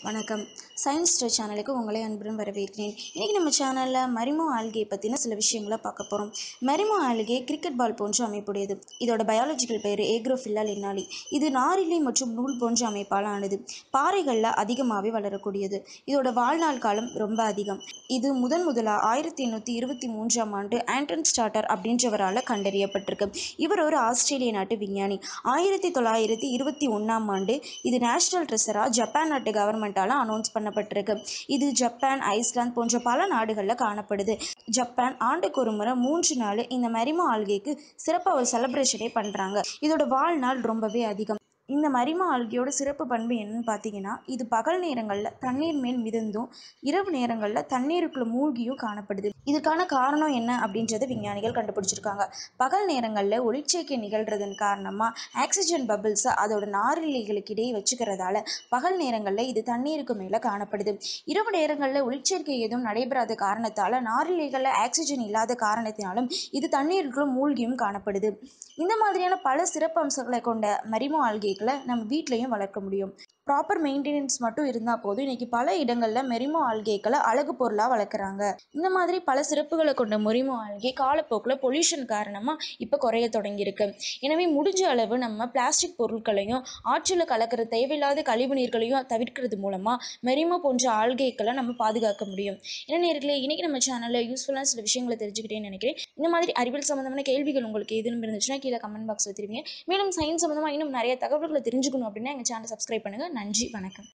வணக்கம் சயின்ஸ் ஸ்டர் சேனலுக்கு உங்களை அன்புடன் வரவேற்கிறேன் இன்றைக்கி நம்ம சேனலில் மரிமோ ஆல்கே பற்றின சில விஷயங்களை பார்க்க போகிறோம் மரிமோ ஆல்கே கிரிக்கெட் பால் போன்ற அமைப்புடையது இதோட பயாலஜிக்கல் பெயர் ஏக்ரோஃபில்லா லின்னாலி இது நாரிழை மற்றும் நூல் போன்ற அமைப்பால் ஆனது பாறைகளில் அதிகமாகவே வளரக்கூடியது இதோட வாழ்நாள் காலம் ரொம்ப அதிகம் இது முதன் முதலாக ஆயிரத்தி எண்ணூற்றி இருபத்தி மூன்றாம் ஆண்டு ஆண்டன் ஸ்டார்டர் அப்படின்றவரால் கண்டறியப்பட்டிருக்கு இவர் ஒரு ஆஸ்திரேலிய நாட்டு விஞ்ஞானி ஆயிரத்தி தொள்ளாயிரத்தி இருபத்தி ஒன்றாம் ஆண்டு இது நேஷனல் ட்ரெஸராக ஜப்பான் நாட்டு கவர்மெண்ட்டால் அனௌன்ஸ் பண்ணப்பட்டிருக்கு இது ஜப்பான் ஐஸ்லாந்து போன்ற பல நாடுகளில் காணப்படுது ஜப்பான் ஆண்டுக்கு ஒரு முறை மூன்று நாள் இந்த மரிமோ ஆல்கேக்கு சிறப்பாக ஒரு செலிப்ரேஷனே பண்ணுறாங்க இதோட வாழ்நாள் ரொம்பவே அதிகம் இந்த மரிமோ ஆல்கையோட சிறப்பு பண்பு என்னன்னு பார்த்தீங்கன்னா இது பகல் நேரங்களில் தண்ணீர் மேல் மிதந்தும் இரவு நேரங்களில் தண்ணீருக்குள்ள மூழ்கியும் காணப்படுது இதுக்கான காரணம் என்ன அப்படின்றத விஞ்ஞானிகள் கண்டுபிடிச்சிருக்காங்க பகல் நேரங்களில் ஒளிச்சேர்க்கை நிகழ்றதன் காரணமாக ஆக்சிஜன் பபிள்ஸை அதோட நாரிழைகளுக்கு இடையே வச்சுக்கிறதால பகல் நேரங்களில் இது தண்ணீருக்கு மேலே காணப்படுது இரவு நேரங்களில் ஒளிச்சேர்க்கை எதுவும் நடைபெறாத காரணத்தால் நாரிழைகளில் ஆக்சிஜன் இல்லாத காரணத்தினாலும் இது தண்ணீருக்குள்ள மூழ்கியும் காணப்படுது இந்த மாதிரியான பல சிறப்பு அம்சங்களை கொண்ட மரிமோ ஆல்கேக்களை நம்ம வீட்லேயும் வளர்க்க முடியும் ப்ராப்பர் மெயின்டெனன்ஸ் மட்டும் இருந்தால் போதும் இன்றைக்கி பல இடங்களில் மெரிமோ ஆல்கேக்களை அழகு பொருளாக வளர்க்குறாங்க இந்த மாதிரி பல சிறப்புகளை கொண்ட மொரிமோ ஆல்கே காலப்போக்கில் பொல்யூஷன் காரணமாக இப்போ குறைய தொடங்கியிருக்கு எனவே முடிஞ்ச அளவு நம்ம பிளாஸ்டிக் பொருட்களையும் ஆற்றில் கலக்கிற தேவையில்லாத கழிவு நீர்களையும் தவிர்க்கிறது மூலமாக மெரிமோ போன்ற ஆல்கேக்களை நம்ம பாதுகாக்க முடியும் ஏன்னா நேர்களே இன்றைக்கி நம்ம சேனலில் யூஸ்ஃபுல்லான சில விஷயங்களை தெரிஞ்சுக்கிட்டேன்னு நினைக்கிறேன் இந்த மாதிரி அறிவியல் சம்மந்தமான கேள்விகள் உங்களுக்கு எதுவும் இருந்துச்சுன்னா கீழே கமெண்ட் பாக்ஸில் தெரிவிங்க மேலும் சயின்ஸ் சம்மந்தமாக இன்னும் நிறைய தகவல்களை தெரிஞ்சுக்கணும் அப்படின்னா எங்கள் சேனலை சப்ஸ்கிரைப் பண்ணுங்கள் நன்றி வணக்கம்